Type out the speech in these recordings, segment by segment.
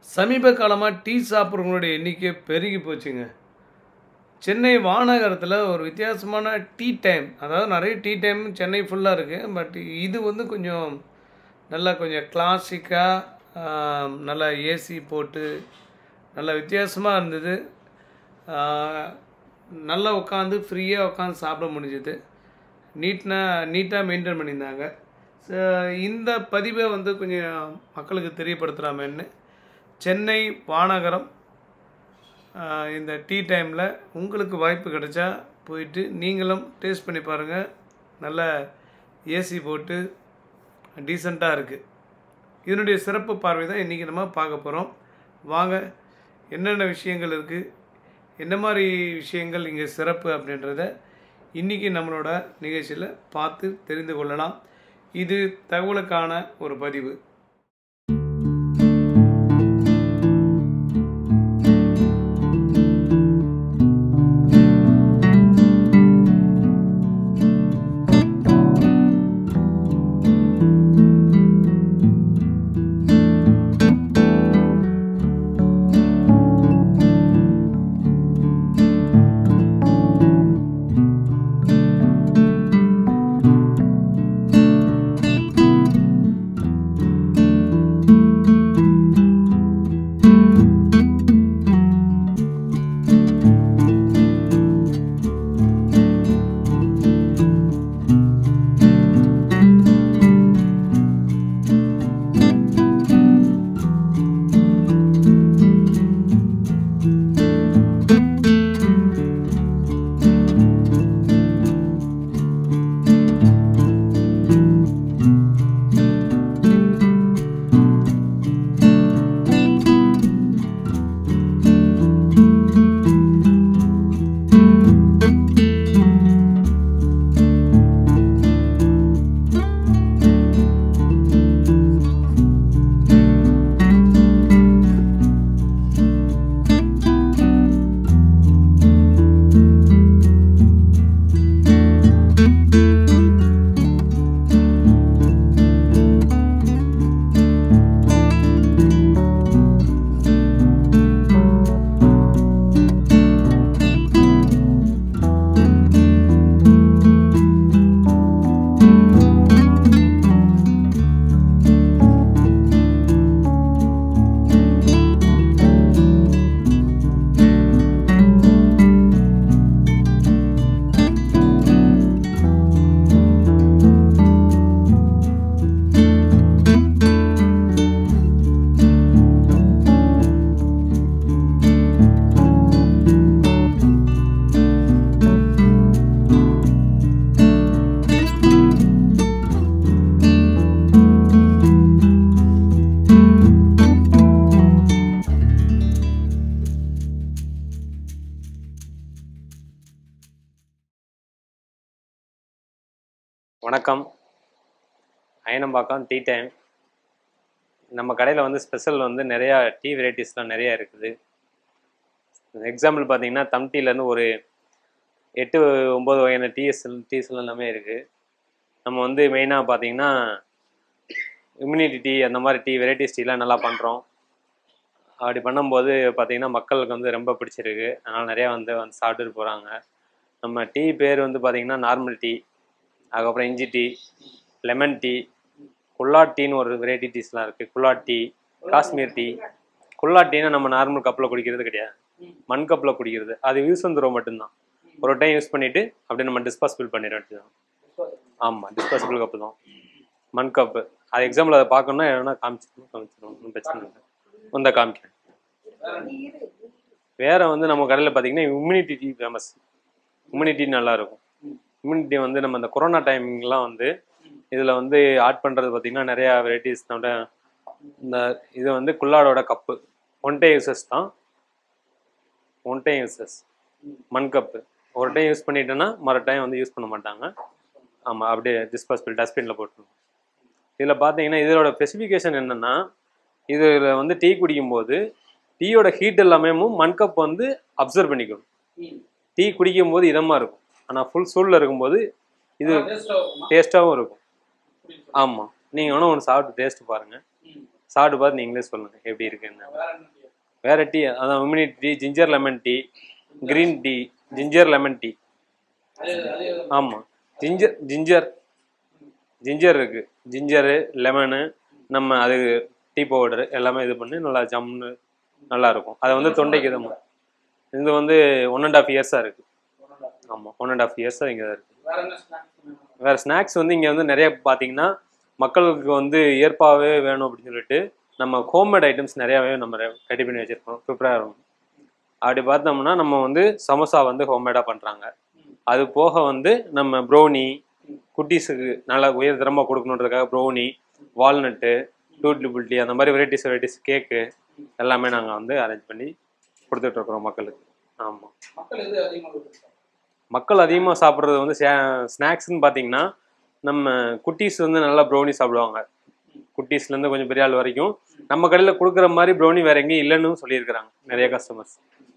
சமீப காலமாக டீ சாப்பிட்றவங்களுடைய எண்ணிக்கை பெருகி போச்சுங்க சென்னை வானகரத்தில் ஒரு வித்தியாசமான டீ டைம் அதாவது நிறைய டீ டைம் சென்னை ஃபுல்லாக இருக்குது பட் இது வந்து கொஞ்சம் நல்லா கொஞ்சம் கிளாசிக்காக நல்லா ஏசி போட்டு நல்லா வித்தியாசமாக இருந்தது ஆஹ், நல்லா உட்காந்து ஃப்ரீயாக உட்காந்து சாப்பிட முடிஞ்சுது நீட்னா நீட்டாக மெயின்டைன் பண்ணியிருந்தாங்க ஸோ இந்த பதிவை வந்து கொஞ்சம் மக்களுக்கு தெரியப்படுத்தலாமேன்னு சென்னை வானகரம் ஆஹ், இந்த டீ டைமில் உங்களுக்கு வாய்ப்பு கிடைச்சா போயிட்டு நீங்களும் டேஸ்ட் பண்ணி பாருங்கள் நல்ல ஏசி போட்டு டீசெண்டாக இருக்குது இதனுடைய சிறப்பு பார்வை தான் இன்றைக்கி நம்ம பார்க்க போகிறோம் வாங்க என்னென்ன விஷயங்கள் இருக்குது என்ன மாதிரி விஷயங்கள் இங்கே சிறப்பு அப்படின்றத இன்றைக்கி நம்மளோட நிகழ்ச்சியில் பார்த்து தெரிந்து கொள்ளலாம் இது தகவலுக்கான ஒரு பதிவு வணக்கம் அயனம்பாக்கம் டீ டைம் நம்ம கடையில் வந்து ஸ்பெஷல் வந்து நிறையா டீ வெரைட்டிஸ்லாம் நிறையா இருக்குது எக்ஸாம்பிள் பார்த்தீங்கன்னா தம் டீலேருந்து ஒரு எட்டு ஒம்பது வகையான டீஸ் டீஸ் எல்லாமே இருக்குது நம்ம வந்து மெயினாக பார்த்தீங்கன்னா இம்யூனிட்டி டீ அந்த மாதிரி டீ வெரைட்டிஸ் டீலாம் நல்லா பண்ணுறோம் அப்படி பண்ணும்போது பார்த்தீங்கன்னா மக்களுக்கு வந்து ரொம்ப பிடிச்சிருக்கு அதனால் நிறையா வந்து வந்து சாப்பிட்டுட்டு போகிறாங்க நம்ம டீ பேர் வந்து பார்த்தீங்கன்னா நார்மல் டீ அதுக்கப்புறம் இஞ்சி டீ லெமன் டீ குல்லாட் டீன்னு ஒரு வெரைட்டி டீஸ்லாம் இருக்குது குல்லாட் டீ காஷ்மீர் டீ குல்லாட் டீனா நம்ம நார்மல் கப்பில் குடிக்கிறது கிடையாது மண் கப்பில் குடிக்கிறது அது யூஸ் வந்துடும் மட்டும்தான் ஒரு டைம் யூஸ் பண்ணிவிட்டு அப்படியே நம்ம டிஸ்பாசிபிள் பண்ணிட வேண்டியது ஆமாம் டிஸ்பாசிபிள் கப்பு தான் மண் கப்பு அது எக்ஸாம்பிள் அதை பார்க்கணும்னா எதனா காமிச்சிருக்கணும் காமிச்சிருவோம் ஒன்றும் பிரச்சனை இல்லை இந்த காமிக்கிறேன் வேற வந்து நம்ம கடையில் பார்த்தீங்கன்னா இம்யூனிட்டி டீ ஃபேமஸ் இம்யூனிட்டி நல்லா இருக்கும் இம்யூனிட்டி வந்து நம்ம இந்த கொரோனா டைமிங்லாம் வந்து இதில் வந்து ஆட் பண்ணுறது பார்த்தீங்கன்னா நிறையா வெரைட்டிஸ் இந்த இது வந்து குல்லாடோட கப்பு ஒன் டே யூசஸ் தான் ஒன் டைம் யூசஸ் மண் கப்பு ஒரு டைம் யூஸ் பண்ணிட்டேன்னா மறு டைம் வந்து யூஸ் பண்ண மாட்டாங்க ஆமாம் அப்படியே டிஸ்பாசிபிள் டஸ்ட்பினில் போட்டுருவோம் இதில் பார்த்தீங்கன்னா இதோட ஸ்பெசிஃபிகேஷன் என்னென்னா இதில் வந்து டீ குடிக்கும்போது டீயோட ஹீட் எல்லாமே மண் கப் வந்து அப்சர்வ் பண்ணிக்கணும் டீ குடிக்கும் போது இதமாக இருக்கும் ஆனால் ஃபுல் சூடில் இருக்கும்போது இது டேஸ்ட்டாகவும் இருக்கும் ஆமாம் நீங்கள் வேணால் ஒன்று சாப்பிட்டு டேஸ்ட் பாருங்கள் சாப்பிட்டு பார்த்து நீங்களே சொல்லுங்கள் எப்படி இருக்குன்னு வேற என்ன டீ வேற டீ அதான் immunity tea ginger lemon tea green tea ginger lemon tea அதே அதே ஆமாம் ஜிஞ்சர் ஜிஞ்சர் ஜிஞ்சர் இருக்கு ஜிஞ்சரு லெமனு நம்ம அது டீ பவுடர் எல்லாமே இது பண்ணி நல்லா ஜம்னு நல்லா இருக்கும் அதை வந்து தொண்டைக்கு இதமா இது வந்து ஒன் அண்ட் ஆஃப் இயர்ஸாக இருக்கு ஆமாம் ஒன் அண்ட் ஆஃப் இயர்ஸாக இங்கே இருக்கு வேற என்ன ஸ்நாக்ஸ் வேறு ஸ்நாக்ஸ் வந்து இங்கே வந்து நிறைய பார்த்தீங்கன்னா மக்களுக்கு வந்து இயற்பாகவே வேணும் அப்படின்னு சொல்லிட்டு நம்ம ஹோம்மேட் ஐட்டம்ஸ் நிறையாவே நம்ம ரெடி பண்ணி வச்சுருக்கோம் ப்ரிப்பேர் ஆகும் அப்படி பார்த்தோம்னா நம்ம வந்து சமோசா வந்து ஹோம்மேடாக பண்ணுறாங்க அது போக வந்து நம்ம ப்ரௌனி குட்டீஸுக்கு நல்லா உயர்தரமாக கொடுக்கணுன்றதுக்காக ப்ரௌனி வால்நட்டு டூட்லி புல்ட்டி அந்த மாதிரி வெரைட்டிஸ் வெரைட்டிஸ் கேக்கு எல்லாமே நாங்கள் வந்து அரேஞ்ச் பண்ணி கொடுத்துட்ருக்குறோம் மக்களுக்கு ஆமாம் மக்கள் எது அதிகமாக விரும்புறாங்க? மக்கள் அதிகமாக சாப்பிட்றது வந்து ஸ்நாக்ஸ்னு பார்த்தீங்கன்னா நம்ம குட்டீஸ் வந்து நல்லா ப்ரௌனி சாப்பிடுவாங்க குட்டீஸ்லேருந்து கொஞ்சம் பெரிய ஆள் வரைக்கும் நம்ம கடையில் கொடுக்குற மாதிரி ப்ரௌனி வேற எங்கேயும் இல்லைன்னு சொல்லியிருக்கிறாங்க நிறைய கஸ்டமர்ஸ்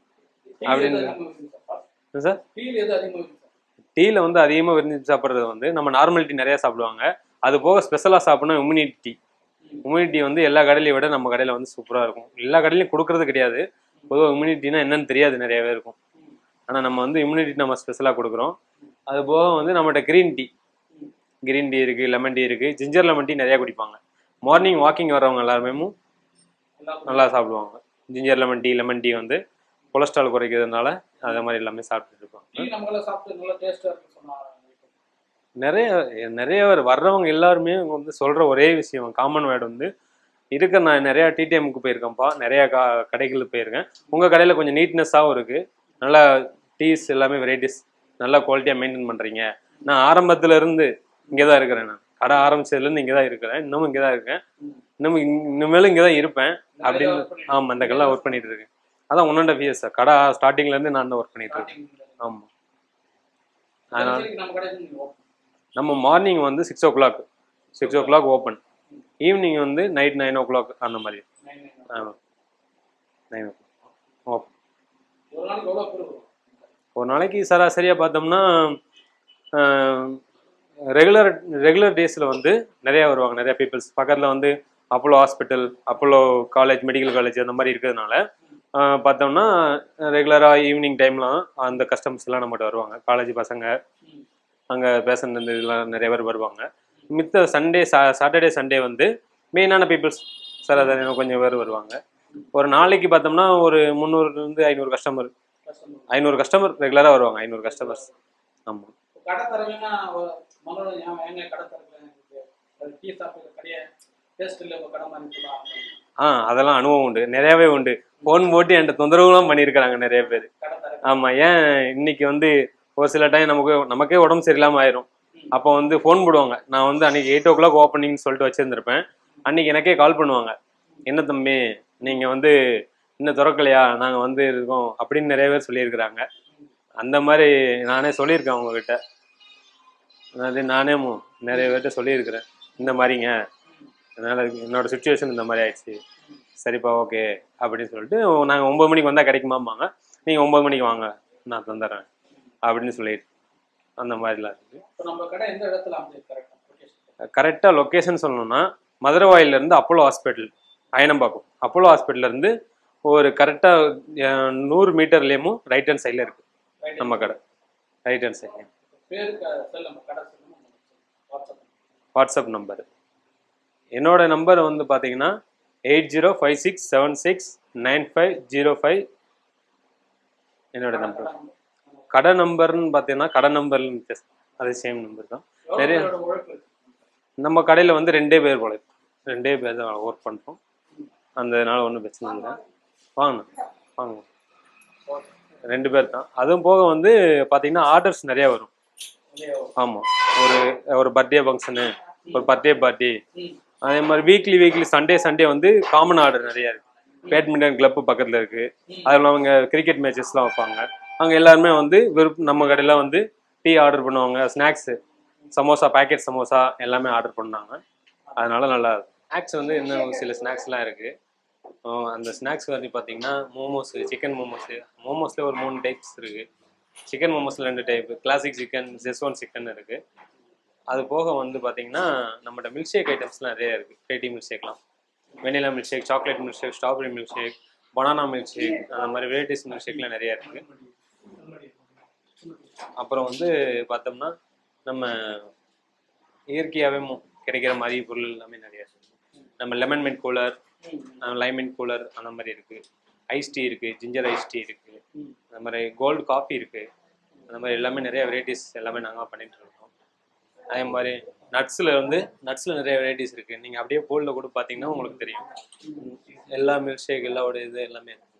டீ அப்படின்னு- எது அதிகமாக விரும்புறாங்க? சார் டீல எது அதிகமாக விரும்புறாங்க? டீயில் வந்து அதிகமாக விரும்பி சாப்பிட்றது வந்து நம்ம நார்மல் டீ நிறைய சாப்பிடுவாங்க அது போக ஸ்பெஷலாக சாப்பிடணும் இம்யூனிட்டி டீ இம்யூனிட்டி வந்து எல்லா கடையிலையும் விட நம்ம கடையில் வந்து சூப்பராக இருக்கும் எல்லா கடையிலையும் கொடுக்கறது கிடையாது பொதுவாக இம்யூனிட்டினா என்னன்னு தெரியாது நிறையவே இருக்கும் ஆனால் நம்ம வந்து இம்யூனிட்டி நம்ம ஸ்பெஷலாக கொடுக்குறோம் அது போக வந்து நம்மகிட்ட க்ரீன் டீ க்ரீன் டீ இருக்குது லெமன் டீ இருக்குது ஜிஞ்சர் லெமன் டீ நிறையா குடிப்பாங்க மார்னிங் வாக்கிங் வர்றவங்க எல்லாருமே எல்லாம் நல்லா சாப்பிடுவாங்க ginger lemon tea lemon tea வந்து கொலஸ்ட்ரால் குறைக்கிறதுனால அது மாதிரி எல்லாமே சாப்பிட்டுட்டு இருப்பாங்க டீ நம்மளால சாப்பிட்டு நல்லா டேஸ்டா இருக்கு சொன்னாங்க நிறைய நிறைய பேர் வர்றவங்க எல்லாருமே வந்து சொல்ற ஒரே விஷயம் காமன் வேர்டு வந்து இருக்க நான் நிறைய டிடிஎம்க்கு போயிருக்கேன்ப்பா நிறைய கா கடைகளுக்கு போயிருக்கேன் உங்க கடையில கொஞ்சம் நீட்னஸாகவும் இருக்கு நல்லா டீஸ் எல்லாமே வெரைட்டிஸ் நல்லா குவாலிட்டியாக மெயின்டைன் பண்றீங்க நான் ஆரம்பத்துல இருந்து இங்கே தான் இருக்கிறேன் நான் கடை ஆரம்பிச்சதுலேருந்து இங்கே தான் இருக்கிறேன் இன்னமும் இங்கே தான் இருக்கேன் இன்னமும் இங்க- இனிமேலும் இங்கே தான் இருப்பேன் அப்படின்னு ஆமாம் இந்த கல்லாம் ஒர்க் பண்ணிட்டு இருக்கேன் அதான் ஒன் அண்ட் ஆஃப் இயர்ஸ் கடை ஸ்டார்டிங்ல இருந்து நான் தான் ஒர்க் பண்ணிட்டு இருக்கேன் ஆமாம் அதனால நம்ம கடைக்கு நீங்க open நம்ம மார்னிங் வந்து six o'clock six o'clock open evening வந்து நைட் நைன் ஓ கிளாக் அந்த மாதிரி nine nine. நைன் ஓ ஓப்பன் ஒரு நாளைக்கு எவ்வளவு பேர் வரும்? ஒரு நாளைக்கு சராசரியாக பார்த்தோம்னா ரெகுலர் ரெகுலர் டேஸில் வந்து நிறைய வருவாங்க நிறைய பீப்புள்ஸ் பக்கத்தில் வந்து Apollo hospital Apollo college medical college அந்த மாதிரி இருக்கிறதுனால ஆஹ் பார்த்தோம்னா ரெகுலராக ஈவினிங் டைம்லாம் அந்த கஸ்டமர்ஸ் எல்லாம் நம்மகிட்ட வருவாங்க காலேஜ் பசங்க அங்கே பேஷண்ட் இந்த இதெல்லாம் நிறைய பேர் வருவாங்க மித்த சண்டே சா சாட்டர்டே சண்டே வந்து மெயினான பீப்புள்ஸ் சார் அதை கொஞ்சம் பேர் வருவாங்க ஒரு நாளைக்கு பார்த்தோம்னா ஒரு முந்நூறுலேருந்து ஐநூறு கஸ்டமர் Customer. ஐநூறு கஸ்டமர் ரெகுலராக வருவாங்க ஐநூறு கஸ்டமர்ஸ் ஆமாம் இப்ப கடை தரலைன்னா மனோட ஏன் எங்க கடை தரல எனக்கு டீ சாப்பிட்ற கடையை டேஸ்ட் இல்லை உங்க கடை மாதிரி சொல்லலாம் ஆ அதெல்லாம் அனுபவம் உண்டு நிறையாவே உண்டு ஃபோன் போட்டு என்கிட்ட தொந்தரவுலாம் பண்ணியிருக்கிறாங்க நிறைய பேர் கடை தர ஆமாம் ஏன் இன்னைக்கு வந்து ஒரு சில டைம் நமக்கு நமக்கே உடம்பு சரியில்லாமல் ஆயிரும் அப்போ வந்து ஃபோன் போடுவாங்க நான் வந்து அன்னைக்கு எயிட் ஓ கிளாக் ஓப்பனிங்னு சொல்லிட்டு வச்சிருந்திருப்பேன் அன்னைக்கு எனக்கே கால் பண்ணுவாங்க என்ன தம்பி நீங்கள் வந்து இன்னும் திறக்கலையா நாங்கள் வந்து இருக்கோம் அப்படின்னு நிறைய பேர் சொல்லியிருக்கிறாங்க அந்த மாதிரி நானே சொல்லியிருக்கேன் அவங்கக்கிட்ட அது நானே மு- நிறைய பேர்கிட்ட சொல்லியிருக்கிறேன் இந்த மாதிரிங்க அதனால் என்னோட சுச்சுவேஷன் இந்த மாதிரி ஆயிடுச்சு சரிப்பா ஓகே அப்படின்னு சொல்லிட்டு நாங்கள் ஒம்பது மணிக்கு வந்தால் கிடைக்குமாம்பாங்க நீங்கள் ஒம்பது மணிக்கு வாங்க நான் தந்துடுறேன் அப்படின்னு சொல்லிட்டு அந்த மாதிரிலாம் இருக்குது இப்போ நம்ம கடை எந்த இடத்துல அமைஞ்சது கரெக்டாக கரெக்டாக லொக்கேஷன் சொல்லணும்னா மதுரவாயிலேருந்து அப்போலோ ஹாஸ்பிட்டல் அயனம்பாக்கம் அப்போலோ ஹாஸ்பிட்டல்லேருந்து ஒரு கரெக்டாக நூறு மீட்டர்லேயும் ரைட் ஹேண்ட் சைடில் இருக்குது நம்ம கடை ரைட் ஹேண்ட் சைட்லேயும் பேரு செல் நம்ம கடை செல் வாட்ஸ்அப் வாட்ஸ்அப் நம்பர் என்னோட நம்பர் வந்து பார்த்தீங்கன்னா eight zero five six seven six nine five zero five என்னோட நம்பர் கடை நம்பர்னு பார்த்தீங்கன்னா கடை நம்பர்னு அது சேம் நம்பர் தான் நிறைய- எவ்வளோ உழைப்பு இருக்கு நம்ம கடையில் வந்து ரெண்டே பேர் போல ரெண்டே பேர் தான் ஒர்க் பண்ணுறோம் அந்தனால ஒன்றும் பிரச்சனை இல்லை வாங்கண்ணா வாங்க ரெண்டு பேர் தான் அதுவும் போக வந்து பார்த்தீங்கன்னா ஆர்டர்ஸ் நிறைய வரும் ஆமாம் ஒரு ஒரு பர்த்டே ஃபங்க்ஷனு ஒரு பர்த்டே பார்ட்டி ம் அதே மாதிரி வீக்லி வீக்லி சண்டே சண்டே வந்து காமன் ஆர்டர் நிறைய இருக்கு பேட்மிண்டன் கிளப் பக்கத்தில் இருக்கு அதில் அவங்க கிரிக்கெட் மேட்சஸ்லாம் வைப்பாங்க அங்கே எல்லாருமே வந்து விருப்ப நம்ம கடையில் வந்து டீ ஆர்டர் பண்ணுவாங்க ஸ்நாக்ஸு சமோசா பேக்கெட் சமோசா எல்லாமே ஆர்டர் பண்ணாங்க அதனால நல்லா ஸ்நாக்ஸ் வந்து இன்னும் சில ஸ்நாக்ஸ்லாம் இருக்கு அஹ் அந்த ஸ்நாக்ஸ் வந்து பார்த்தீங்கன்னா மோமோஸ் சிக்கன் மோமோஸ் மோமோஸ்ல ஒரு மூணு டைப்ஸ் இருக்கு சிக்கன் மோமோஸ்ல ரெண்டு type classic chicken Schezwan chicken இருக்கு அது போக வந்து பார்த்தீங்கன்னா நம்மகிட்ட மில்க் ஷேக் ஐட்டம்ஸ்லாம் நிறைய இருக்கு பேட்டி மில்க் ஷேக்லாம் vanilla milk shake chocolate milk shake strawberry milk shake banana milk shake அந்த மாதிரி வெரைட்டிஸ் மில்க் ஷேக்லாம் நிறையா இருக்குது அப்புறம் வந்து பார்த்தோம்னா நம்ம இயற்கையாகவே மு- கிடைக்கிற மாதிரி பொருள் எல்லாமே நிறையா இருக்கு நம்ம lemon mint cooler lime mint cooler அந்த மாதிரி இருக்குது ஐஸ் டீ இருக்குது ஜிஞ்சர் ஐஸ் டீ இருக்குது அந்த மாதிரி கோல்டு காஃபி இருக்குது அந்த மாதிரி எல்லாமே நிறைய வெரைட்டிஸ் எல்லாமே நாங்கள் பண்ணிட்டு இருக்கோம் அதே மாதிரி நட்ஸில் வந்து நட்ஸில் நிறைய வெரைட்டிஸ் இருக்குது நீங்கள் அப்படியே போலில் கூட பார்த்தீங்கன்னா உங்களுக்கு தெரியும் எல்லா மில்க் ஷேக் எல்லாவோட இது எல்லாமே இருக்கு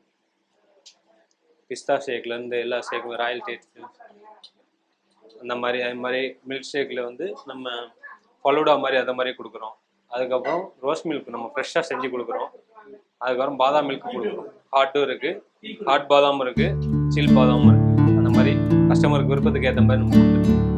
பிஸ்தா ஷேக்லேருந்து எல்லா ஷேக்கும் ராயல் டேட்ஸ் அந்த மாதிரி அது மாதிரி மில்க் ஷேக்கில் வந்து நம்ம ஃபலூடா மாதிரி அந்த மாதிரி கொடுக்குறோம் அதுக்கப்புறம் ரோஸ் மில்க் நம்ம ஃப்ரெஷ்ஷாக செஞ்சு கொடுக்குறோம் அதுக்கப்புறம் பாதாம் மில்க் கொடுக்குறோம் ஹாட்டும் இருக்குது ஹாட் பாதாமும் இருக்குது சில் பாதாமும் இருக்குது அந்த மாதிரி கஸ்டமருக்கு விருப்பத்துக்கு ஏற்ற மாதிரி நம்ம கொடுத்துருக்கோம்